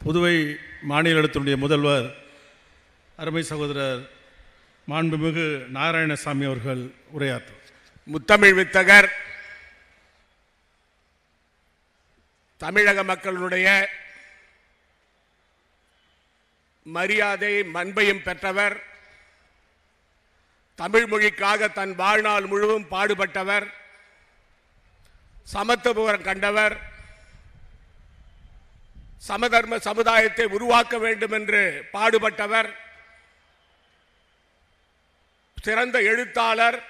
புதுவை மாநிலத்தினுடைய முதல்வர் அருமை சகோதரர் மாண்புமிகு நாராயணசாமி அவர்கள் உரையாற்றும் முத்தமிழ் வித்தகர் தமிழக மக்களுடைய மரியாதை மண்பையும் பெற்றவர் தமிழ் மொழிக்காக தன் வாழ்நாள் முழுவதும் பாடுபட்டவர் சமத்துவம் கண்டவர் சமதர்ம சமுதாயத்தை உருவாக்க வேண்டும் என்று பாடுபட்டவர் சிறந்த எழுத்தாளர்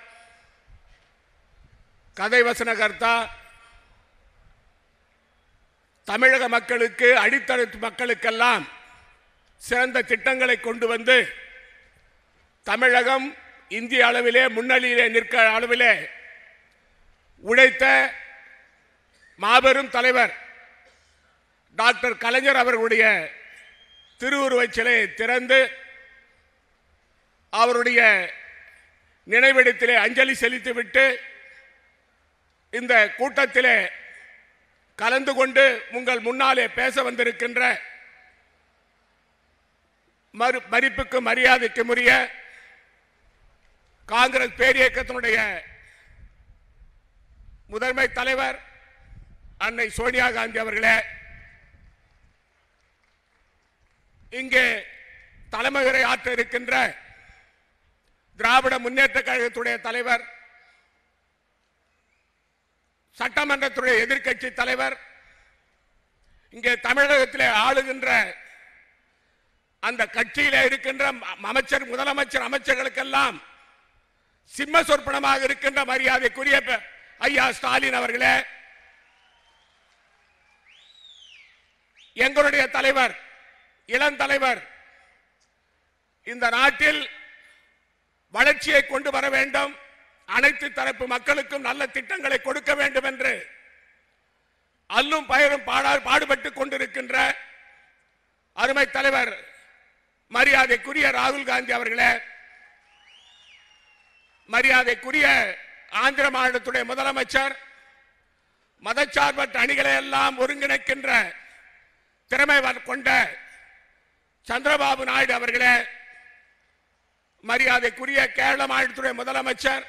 கதை வசனகர்த்தா தமிழக மக்களுக்கு அடித்தள மக்களுக்கெல்லாம் சிறந்த திட்டங்களை கொண்டு வந்து தமிழகம் இந்திய அளவிலே முன்னணியிலே நிற்க அளவிலே உழைத்த மாபெரும் தலைவர் டாக்டர் கலைஞர் அவர்களுடைய திருவுருவச் சிலையை திறந்து அவருடைய நினைவிடத்திலே அஞ்சலி செலுத்திவிட்டு இந்த கூட்டத்திலே கலந்து கொண்டு உங்கள் முன்னாலே பேச வந்திருக்கின்ற மறு மதிப்புக்கு மரியாதைக்கு உரிய காங்கிரஸ் பேரியக்கத்தினுடைய முதன்மை தலைவர் அன்னை சோனியா காந்தி அவர்களே இங்கே தலைமையுரை ஆற்ற இருக்கின்ற திராவிட முன்னேற்ற கழகத்துடைய தலைவர் சட்டமன்றத்துடைய எதிர்க்கட்சி தலைவர் இங்கே தமிழகத்திலே ஆளுகின்ற அந்த கட்சியில இருக்கின்ற ம- அமைச்சர் முதலமைச்சர் அமைச்சர்களுக்கெல்லாம் சிம்ம சொற்பனமாக இருக்கின்ற மரியாதைக்குரிய ப- ஐயா ஸ்டாலின் அவர்களே எங்களுடைய தலைவர் இளம் தலைவர் இந்த நாட்டில் வளர்ச்சியை கொண்டு வர வேண்டும் அனைத்து தரப்பு மக்களுக்கும் நல்ல திட்டங்களை கொடுக்க வேண்டும் என்று அல்லும் பயிரும் பாடா பாடுபட்டுக் கொண்டிருக்கின்ற அருமை தலைவர் மரியாதைக்குரிய ராகுல் காந்தி அவர்களே மரியாதைக்குரிய ஆந்திர மாநிலத்துடைய முதலமைச்சர் மதச்சார்பற்ற அணிகளை எல்லாம் ஒருங்கிணைக்கின்ற திறமை வ- கொண்ட சந்திரபாபு நாயுடு அவர்களே மரியாதைக்குரிய கேரள மாநிலத்துடைய முதலமைச்சர்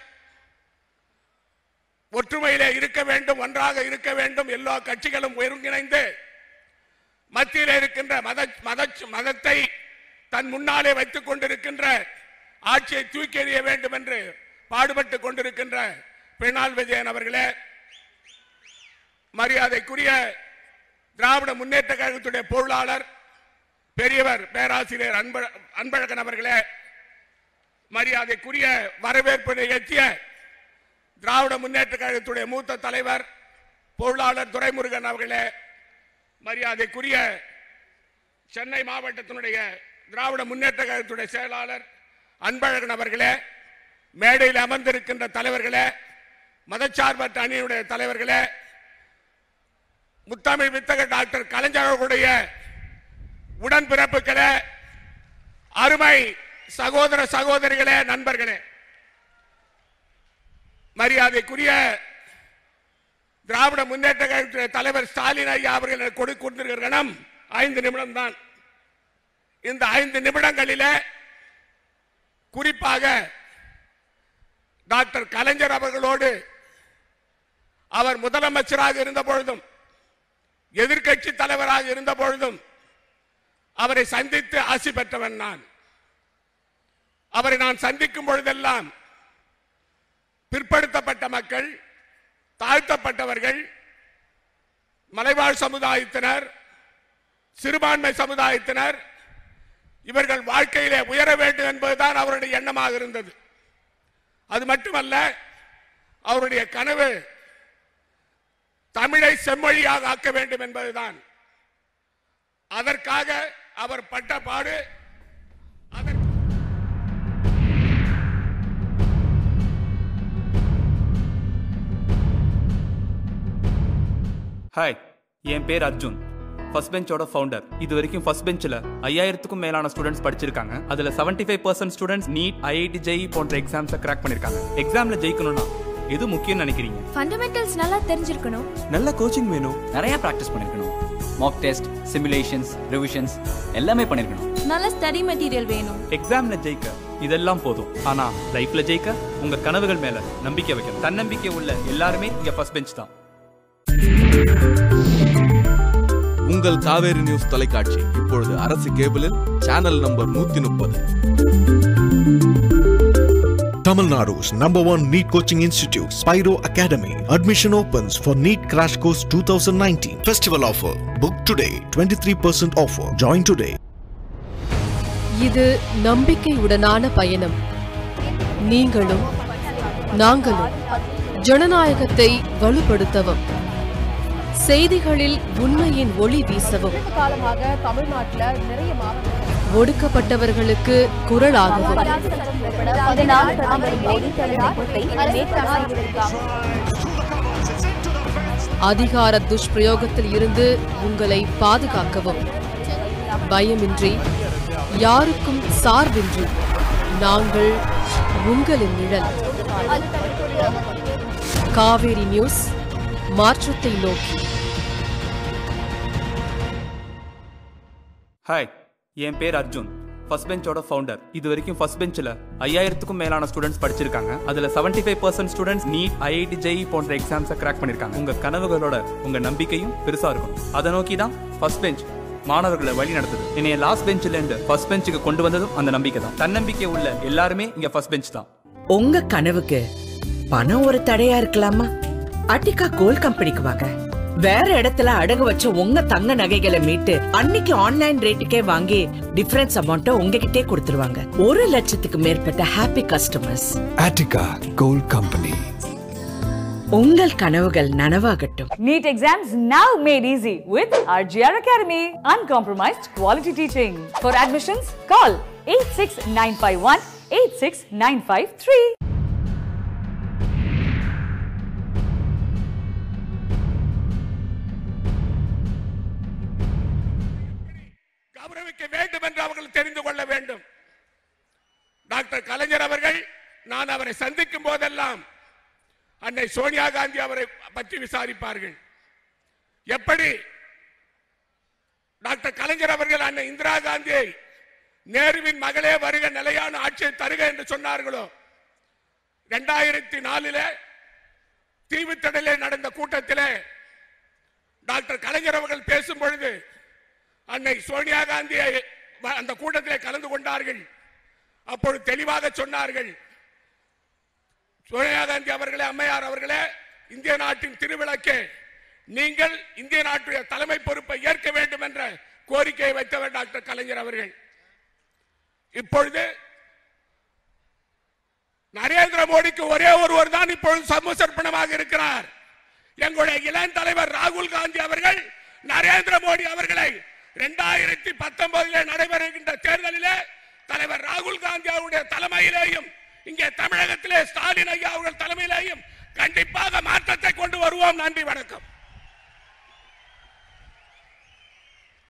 ஒற்றுமையிலே இருக்க வேண்டும் ஒன்றாக இருக்க வேண்டும் எல்லா கட்சிகளும் ஒருங்கிணைந்து மத்தியில் இருக்கின்ற மத மத மதத்தை தன் முன்னாலே வைத்துக் கொண்டிருக்கின்ற ஆட்சியை தூக்கி எறிய வேண்டும் என்று பாடுபட்டுக் கொண்டிருக்கின்ற பிரணால் விஜயன் அவர்களே மரியாதைக்குரிய திராவிட முன்னேற்ற கழகத்துடைய பொருளாளர் பெரியவர் பேராசிரியர் அன்ப அன்பழகன் அவர்களே மரியாதைக்குரிய வரவேற்பு நிகழ்த்திய திராவிட முன்னேற்ற கழகத்துடைய மூத்த தலைவர் பொருளாளர் துரைமுருகன் அவர்களே மரியாதைக்குரிய சென்னை மாவட்டத்தினுடைய திராவிட முன்னேற்ற கழகத்துடைய செயலாளர் அன்பழகன் அவர்களே மேடையில் அமர்ந்திருக்கின்ற தலைவர்களே மதச்சார்பற்ற அணியினுடைய தலைவர்களே முத்தமிழ் வித்தக டாக்டர் கலைஞர் அவர்களுடைய உடன்பிறப்புகளே அருமை சகோதர சகோதரிகளே நண்பர்களே மரியாதைக்குரிய திராவிட முன்னேற்ற கழகத்துடைய தலைவர் ஸ்டாலின் ஐயா அவர்கள் எனக்கு கொடுக்க கொண்டிருக்கிற கணம் ஐந்து நிமிடம் தான் இந்த ஐந்து நிமிடங்களிலே குறிப்பாக டாக்டர் கலைஞர் அவர்களோடு அவர் முதலமைச்சராக இருந்த பொழுதும் எதிர்க்கட்சி தலைவராக இருந்த பொழுதும் அவரை சந்தித்து ஆசி பெற்றவன் நான் அவரை நான் சந்திக்கும் பொழுதெல்லாம் பிற்படுத்தப்பட்ட மக்கள் தாழ்த்தப்பட்டவர்கள் மலைவாழ் சமுதாயத்தினர் சிறுபான்மை சமுதாயத்தினர் இவர்கள் வாழ்க்கையிலே உயர வேண்டும் என்பதுதான் அவருடைய எண்ணமாக இருந்தது அது மட்டுமல்ல அவருடைய கனவு தமிழை செம்மொழியாக ஆக்க வேண்டும் என்பதுதான் அதற்காக அவர் பட்ட பாடு அதற்கு ஹாய் என் பேர் அர்ஜுன் ஃபர்ஸ்ட் பெஞ்சோட ஃபவுண்டர் இது வரைக்கும் ஃபர்ஸ்ட் பெஞ்சில் ஐயாயிரத்துக்கும் மேலான ஸ்டூடெண்ட்ஸ் படிச்சிருக்காங்க அதில் seventy five percent students NEET IIT JEE போன்ற எக்ஸாம்ஸை கிராக் பண்ணியிருக்காங்க எக்ஸாமில் ஜெயிக்கணும்னா எது முக்கியம்னு நினைக்கிறீங்க ஃபண்டமெண்டல்ஸ் நல்லா தெரிஞ்சிருக்கணும் நல்ல கோச்சிங் வேணும் நிறைய ப்ராக்டிஸ் பண்ணிருக்கணும் மாக் டெஸ்ட் சிமுலேஷன்ஸ் ரிவிஷன்ஸ் எல்லாமே பண்ணிருக்கணும் நல்ல ஸ்டடி மெட்டீரியல் வேணும் எக்ஸாம்ல ஜெயிக்க இதெல்லாம் போதும் ஆனா லைஃப்ல ஜெயிக்க உங்க கனவுகள் மேல நம்பிக்கை வைக்கணும் தன்னம்பிக்கை உள்ள எல்லாருமே இங்க ஃபர்ஸ்ட் பெஞ்ச் தான் உங்கள் காவேரி நியூஸ் தொலைக்காட்சி இப்பொழுது அரசு கேபிளில் சேனல் நம்பர் நூத்தி முப்பது Tamil Nadu's number one NEET coaching institute, Spiro Academy. Admission opens for NEET Crash Course 2019. Festival offer. Book today. 23% offer. Join today. இது நம்பிக்கையுடனான பயணம் நீங்களும் நாங்களும் ஜனநாயகத்தை வலுப்படுத்தவும் செய்திகளில் உண்மையின் ஒளி வீசவும் காலமாக தமிழ்நாட்டுல நிறைய மாவட்டங்கள் ஒடுக்கப்பட்டவர்களுக்கு குரலாகவும் பதினாலு பிரதமர் மோடி தலைமையை நேற்று அதிகார துஷ்பிரயோகத்தில் இருந்து உங்களை பாதுகாக்கவும் பயமின்றி யாருக்கும் சார்பின்றி நாங்கள் உங்களின் நிழல் காவேரி நியூஸ் மாற்றத்தை நோக்கி ஹாய் என் பேர் அர்ஜுன் ஃபர்ஸ்ட் பெஞ்சோட ஃபவுண்டர் இது வரைக்கும் ஃபர்ஸ்ட் பெஞ்சில் ஐயாயிரத்துக்கும் மேலான ஸ்டூடெண்ட்ஸ் படிச்சிருக்காங்க அதில் seventy five percent students NEET IIT JEE போன்ற எக்ஸாம்ஸை கிராக் பண்ணியிருக்காங்க உங்கள் கனவுகளோட உங்கள் நம்பிக்கையும் பெருசாக இருக்கும் அதை நோக்கி தான் ஃபர்ஸ்ட் பெஞ்ச் மாணவர்களை வழி நடத்துது என்னைய லாஸ்ட் பெஞ்சில் இருந்து ஃபர்ஸ்ட் பெஞ்சுக்கு கொண்டு வந்ததும் அந்த நம்பிக்கை தான் தன்னம்பிக்கை உள்ள எல்லாருமே இங்கே ஃபர்ஸ்ட் பெஞ்ச் தான் உங்க கனவுக்கு பணம் ஒரு தடையா இருக்கலாமா அட்டிகா கோல் கம்பெனிக்கு வாங்க வேற இடத்துல அடகு வச்ச உங்க தங்க நகைகளை மீட்டு அன்னைக்கு ஆன்லைன் ரேட்டுக்கே வாங்கி டிஃபரன்ஸ் அமௌண்ட்டை உங்ககிட்டே கொடுத்துருவாங்க ஒரு லட்சத்துக்கு மேற்பட்ட happy customers Attica Gold Company. உங்கள் கனவுகள் நனவாகட்டும் NEET exams now made easy with RGR Academy. Uncompromised quality teaching. For admissions, call 86951 86953. கௌரவிக்க வேண்டும் என்று அவர்கள் தெரிந்து கொள்ள வேண்டும் டாக்டர் கலைஞர் அவர்கள் நான் அவரை சந்திக்கும் போதெல்லாம் அன்னை சோனியா காந்தி அவரை பற்றி விசாரிப்பார்கள் எப்படி டாக்டர் கலைஞர் அவர்கள் அன்னை இந்திரா காந்தியை நேருவின் மகளே வருக நிலையான ஆட்சியை தருக என்று சொன்னார்களோ இரண்டாயிரத்தி நாலில தீவுத்தடலே நடந்த கூட்டத்திலே டாக்டர் கலைஞர் அவர்கள் பேசும் பொழுது அன்னை சோனியா காந்தியை வ- அந்த கூட்டத்திலே கலந்து கொண்டார்கள் அப்பொழுது தெளிவாக சொன்னார்கள் சோனியா காந்தி அவர்களே அம்மையார் அவர்களே இந்திய நாட்டின் திருவிளக்கே நீங்கள் இந்திய நாட்டுடைய தலைமை பொறுப்பை ஏற்க வேண்டும் என்ற கோரிக்கையை வைத்தவர் டாக்டர் கலைஞர் அவர்கள் இப்பொழுது நரேந்திர மோடிக்கு ஒரே ஒருவர் தான் இப்பொழுது சமூசர்ப்பணமாக இருக்கிறார் எங்களுடைய இளம் தலைவர் ராகுல் காந்தி அவர்கள் நரேந்திர மோடி அவர்களை இரண்டாயிரத்தி பத்தொன்பதில் நடைபெறுகின்ற தேர்தலிலே தலைவர் ராகுல் காந்தி அவருடைய தலைமையிலேயும் இங்கே தமிழகத்திலே ஸ்டாலின் ஐயா அவர்கள் தலைமையிலேயும் கண்டிப்பாக மாற்றத்தை கொண்டு வருவோம் நன்றி வணக்கம்